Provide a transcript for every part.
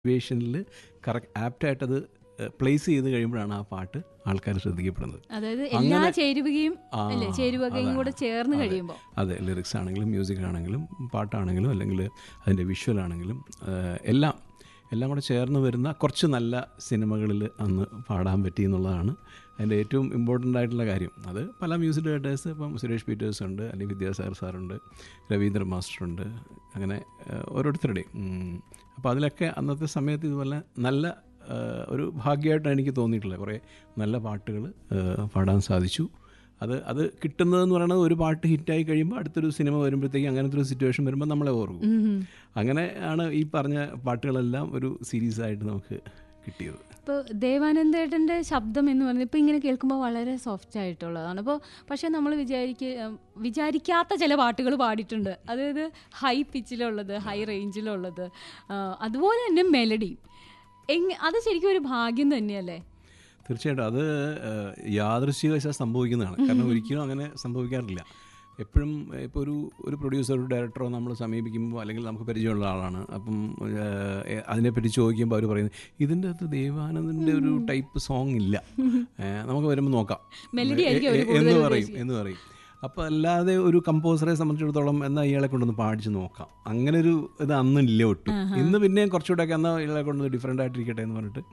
സിറ്റുവേഷനിൽ correct ആപ്റ്റായിട്ടത് place ചെയ്ത് കഴിയുമ്പോഴാണ് ആ പാട്ട് ആൾക്കാർ ശ്രദ്ധിക്കപ്പെടുന്നത് അതായത് എല്ലാ അങ്ങനെ- ചേരുവകയും ആ, അല്ലേ ചേരുവകയും അതാണ്. കൂടെ ചേർന്ന് അതെ. കഴിയുമ്പോൾ അതെ ലിറിക്സ് ആണെങ്കിലും മ്യൂസിക് ആണെങ്കിലും പാട്ടാണെങ്കിലും അല്ലെങ്കിൽ അതിൻ്റെ വിഷ്വൽ ആണെങ്കിലും ഏഹ്, എല്ലാം എല്ലാം കൂടെ ചേർന്ന് വരുന്ന കുറച്ച് നല്ല സിനിമകളിൽ അന്ന് പാടാൻ പറ്റി എന്നുള്ളതാണ് അതിൻ്റെ ഏറ്റവും ഇമ്പോർട്ടൻ്റ് ആയിട്ടുള്ള കാര്യം അത് പല മ്യൂസിക് ഡയറക്ടേഴ്സ് ഇപ്പം സുരേഷ് പീറ്റേഴ്സ് ഉണ്ട് അല്ലെങ്കിൽ വിദ്യാസാഗർ സാറുണ്ട് രവീന്ദ്ര മാസ്റ്റർ ഉണ്ട് അങ്ങനെ ഏഹ്, ഓരോരുത്തരുടെയും അപ്പോൾ അതിലൊക്കെ അന്നത്തെ സമയത്ത് ഇതുപോലെ നല്ല ഏഹ്, ഒരു ഭാഗ്യമായിട്ടാണ് എനിക്ക് തോന്നിയിട്ടുള്ളത് കുറേ നല്ല പാട്ടുകൾ പാടാൻ സാധിച്ചു അത് അത് കിട്ടുന്നതെന്ന് പറയുന്നത് ഒരു പാട്ട് ഹിറ്റായി കഴിയുമ്പോൾ അടുത്തൊരു സിനിമ വരുമ്പോഴത്തേക്ക് അങ്ങനത്തെ ഒരു സിറ്റുവേഷൻ വരുമ്പോൾ നമ്മളെ ഓർക്കും അങ്ങനെ ആണ് ഈ പറഞ്ഞ പാട്ടുകളെല്ലാം ഒരു സീരീസ് ആയിട്ട് നമുക്ക് കിട്ടിയത് ഇപ്പോൾ ദേവാനന്ദേട്ടൻ്റെ ശബ്ദം എന്ന് പറയുന്നത് ഇപ്പോൾ ഇങ്ങനെ കേൾക്കുമ്പോൾ വളരെ സോഫ്റ്റ് ആയിട്ടുള്ളതാണ് അപ്പോൾ പക്ഷേ നമ്മൾ വിചാരിക്ക വിചാരിക്കാത്ത ചില പാട്ടുകൾ പാടിയിട്ടുണ്ട് അതായത് ഹൈ പിച്ചിലുള്ളത് ഹൈ റേഞ്ചിലുള്ളത് ആ, അതുപോലെ തന്നെ മെലഡി എങ് അത് ശരിക്കും ഒരു ഭാഗ്യം തന്നെയല്ലേ തീർച്ചയായിട്ടും അത് ഏഹ്, യാദൃശ്ചികവശാൽ സംഭവിക്കുന്നതാണ് കാരണം ഒരിക്കലും അങ്ങനെ സംഭവിക്കാറില്ല എപ്പോഴും ഇപ്പോൾ ഒരു ഒരു പ്രൊഡ്യൂസർ ഒരു ഡയറക്ടറോ നമ്മൾ സമീപിക്കുമ്പോൾ അല്ലെങ്കിൽ നമുക്ക് പരിചയമുള്ള ആളാണ് അപ്പം ഏഹ്, അതിനെപ്പറ്റി ചോദിക്കുമ്പോൾ അവർ പറയുന്നത് ഇതിൻ്റെ അകത്ത് ദേവാനന്ദൻ്റെ ഒരു ടൈപ്പ് സോങ് ഇല്ല ഏഹ്, നമുക്ക് വരുമ്പോൾ നോക്കാം Melody ആയിരിക്കും അവര് എ- എന്ന് കൂടുതൽ പറയും എന്ന് പറയും അപ്പോൾ അല്ലാതെ ഒരു കമ്പോസറെ സംബന്ധിച്ചിടത്തോളം എന്നാൽ ഇയാളെ കൊണ്ടൊന്ന് പാടിച്ച് നോക്കാം അങ്ങനെ ഒരു ഇത് അന്നില്ല ഒട്ടും ഇന്ന് പിന്നെ കുറച്ചുകൂടെയൊക്കെ എന്നാൽ ഇയാളെ കൊണ്ടൊന്ന് ഡിഫറെൻ്റ് ആയിട്ടിരിക്കട്ടെ എന്ന് പറഞ്ഞിട്ട്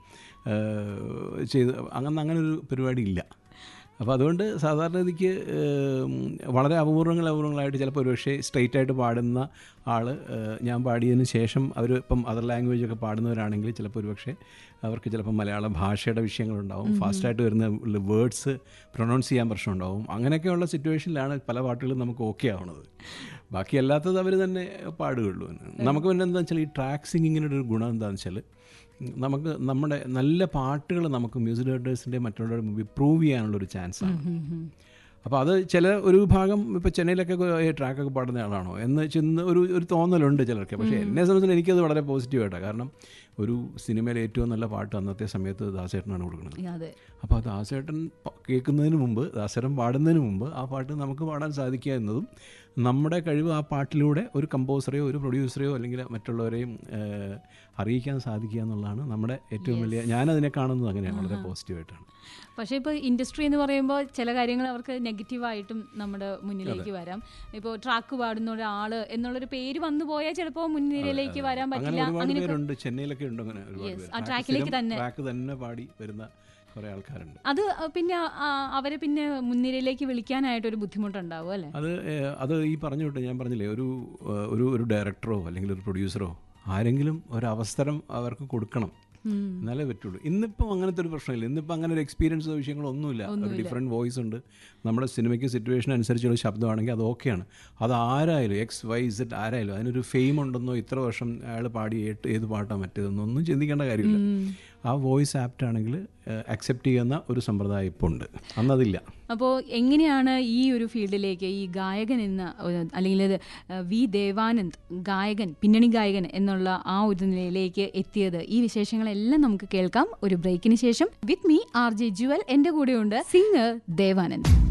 ഏഹ്, ചെയ്ത് അങ്ങനെ അങ്ങനെ ഒരു പരിപാടി ഇല്ല അപ്പോൾ അതുകൊണ്ട് സാധാരണ ഇതിക്ക് വളരെ അപൂർവങ്ങൾ അപൂർവങ്ങളായിട്ട് ചിലപ്പോൾ ഒരുപക്ഷെ സ്ട്രെയിറ്റ് ആയിട്ട് പാടുന്ന ആൾ ഞാൻ പാടിയതിന് ശേഷം അവർ ഇപ്പം അതർ ലാംഗ്വേജ് ഒക്കെ പാടുന്നവരാണെങ്കിൽ ചിലപ്പോൾ ഒരുപക്ഷെ അവർക്ക് ചിലപ്പോൾ മലയാള ഭാഷയുടെ വിഷയങ്ങളുണ്ടാവും ഫാസ്റ്റായിട്ട് വരുന്ന വേർഡ്സ് പ്രൊനൗൺസ് ചെയ്യാൻ പ്രശ്നമുണ്ടാവും അങ്ങനെയൊക്കെയുള്ള സിറ്റുവേഷനിലാണ് പല പാട്ടുകളും നമുക്ക് ഓക്കെ ആവുന്നത് ബാക്കി അല്ലാത്തത് അവർ തന്നെ പാടുകയുള്ളൂ നമുക്ക് പിന്നെ എന്താ വെച്ചാൽ ഈ ട്രാക്ക് സിംഗിങ്ങിൻ്റെ ഒരു ഗുണം എന്താണെന്ന് വെച്ചാൽ നമുക്ക് നമ്മുടെ നല്ല പാട്ടുകൾ നമുക്ക് മ്യൂസിക് ഡയറക്ടേഴ്സിൻ്റെ മറ്റുള്ളവരുടെ മുമ്പിൽ പ്രൂവ് ചെയ്യാനുള്ളൊരു ചാൻസാണ് അപ്പോൾ അത് ചില ഒരു ഭാഗം ഇപ്പോൾ ചെന്നൈയിലൊക്കെ ട്രാക്കൊക്കെ പാടുന്ന ആളാണോ എന്ന് ചെന്ന് ഒരു ഒരു തോന്നലുണ്ട് ചിലർക്ക് പക്ഷേ എന്നെ സംബന്ധിച്ച് എനിക്കത് വളരെ പോസിറ്റീവായിട്ടാണ് കാരണം ഒരു സിനിമയിലെ ഏറ്റവും നല്ല പാട്ട് അന്നത്തെ സമയത്ത് ദാസേട്ടനാണ് കൊടുക്കുന്നത് അതെ അപ്പോൾ ആ ദാസേട്ടൻ പ- കേൾക്കുന്നതിന് മുമ്പ് ദാസേട്ടൻ പാടുന്നതിന് മുമ്പ് ആ പാട്ട് നമുക്ക് പാടാൻ സാധിക്കുക എന്നതും നമ്മുടെ കഴിവ് ആ പാട്ടിലൂടെ ഒരു കമ്പോസറെയോ ഒരു പ്രൊഡ്യൂസറെയോ അല്ലെങ്കിൽ മറ്റുള്ളവരെയും ഏഹ്, അറിയിക്കാൻ സാധിക്കുക എന്നുള്ളതാണ് നമ്മുടെ ഏറ്റവും വലിയ ഞാനതിനെ കാണുന്നത് അങ്ങനെയാണ് വളരെ പോസിറ്റീവായിട്ടാണ് പക്ഷേ ഇപ്പോൾ ഇൻഡസ്ട്രി എന്ന് പറയുമ്പോൾ ചില കാര്യങ്ങൾ അവർക്ക് നെഗറ്റീവായിട്ടും നമ്മുടെ മുന്നിലേക്ക് വരാം ഇപ്പോൾ ട്രാക്ക് പാടുന്ന ഒരാൾ എന്നുള്ളൊരു പേര് വന്നു പോയാൽ ചിലപ്പോൾ മുൻനിരയിലേക്ക് വരാൻ അങ്ങനെ പറ്റില്ല ഒരുപാട് അങ്ങനെ പേരുണ്ട് ചെന്നൈയിലൊക്കെ ഉണ്ട് അങ്ങനെ ഒരുപാട് Yes, പേര് ആ Track trackലേക്ക് സ്ഥിരം തന്നെ. track തന്നെ പാടി വരുന്ന കുറേ ആൾക്കാരുണ്ട് അത് പിന്നെ ആ, അവരെ പിന്നെ മുൻനിരയിലേക്ക് വിളിക്കാനായിട്ട് ഒരു ബുദ്ധിമുട്ടുണ്ടാവും അല്ലേ അത് ഏഹ്, അത് ഈ പറഞ്ഞു വിട്ട് ഞാൻ പറഞ്ഞില്ലേ ഒരു ഏഹ്, ഒരു ഒരു ഡയറക്ടറോ അല്ലെങ്കിൽ ഒരു പ്രൊഡ്യൂസറോ ആരെങ്കിലും ഒരു അവസരം അവർക്ക് കൊടുക്കണം എന്നാലേ പറ്റുള്ളൂ ഇന്നിപ്പം അങ്ങനത്തെ ഒരു പ്രശ്നമില്ല ഇന്നിപ്പം അങ്ങനെ ഒരു എക്സ്പീരിയൻസോ വിഷയങ്ങളോ ഒന്നുമില്ല ഒരു ഡിഫറെൻറ്റ് വോയിസ് ഉണ്ട് നമ്മുടെ സിനിമയ്ക്ക് സിറ്റുവേഷൻ അനുസരിച്ചുള്ള ശബ്ദമാണെങ്കിൽ അത് ഓക്കെയാണ് അത് ആരായാലും എക്സ് വൈ സെഡ് ആരായാലും അതിനൊരു ഫെയിം ഉണ്ടെന്നോ ഇത്ര വർഷം അയാൾ പാടി ഏട്ട് ഏത് പാട്ടാണ് മറ്റേതെന്നോ ഒന്നും ചിന്തിക്കേണ്ട കാര്യമില്ല ആ വോയിസ് ആപ്റ്റ് ആണെങ്കിൽ അക്സെപ്റ്റ് ചെയ്യുന്ന ഒരു സമ്പ്രദായം ഇപ്പോൾ ഉണ്ട് അന്നതില്ല അപ്പോൾ എങ്ങനെയാണ് ഈ ഒരു ഫീൽഡിലേക്ക് ഈ ഗായകൻ എന്ന ഒരു- അല്ലെങ്കിൽ ഇത് വി ദേവാനന്ദ് ഗായകൻ പിന്നണി ഗായകൻ എന്നുള്ള ആ ഒരു നിലയിലേക്ക് എത്തിയത് ഈ വിശേഷങ്ങളെല്ലാം നമുക്ക് കേൾക്കാം ഒരു ബ്രേക്കിന് ശേഷം with me R J Jewel എൻ്റെ കൂടെയുണ്ട് സിംഗർ ദേവാനന്ദ്